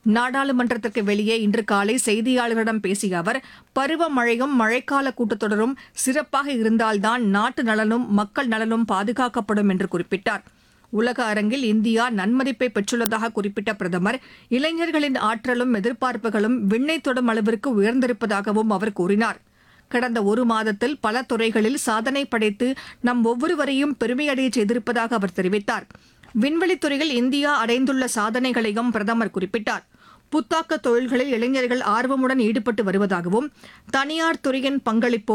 நாடாளுமன்றத்திற்கு வெளியே இன்று காலை செய்தியாளர்களிடம் பேசிய அவர் பருவமழையும் மழைக்கால கூட்டத்தொடரும் சிறப்பாக இருந்தால்தான் நாட்டு நலனும் மக்கள் நலனும் பாதுகாக்கப்படும் என்று குறிப்பிட்டார் உலக அரங்கில் இந்தியா நன்மதிப்பை பெற்றுள்ளதாக குறிப்பிட்ட பிரதமர் இளைஞர்களின் ஆற்றலும் எதிர்பார்ப்புகளும் விண்ணை தொடும் அளவிற்கு உயர்ந்திருப்பதாகவும் அவர் கூறினார் கடந்த ஒரு மாதத்தில் பல துறைகளில் சாதனை படைத்து நம் ஒவ்வொருவரையும் பெருமையடைய செய்திருப்பதாக அவர் தெரிவித்தார் விண்வெளித்துறையில் இந்தியா அடைந்துள்ள சாதனைகளையும் பிரதமர் குறிப்பிட்டார் புத்தாக்க தொழில்களில் இளைஞர்கள் ஆர்வமுடன் ஈடுபட்டு வருவதாகவும் தனியார் துறையின் பங்களிப்போ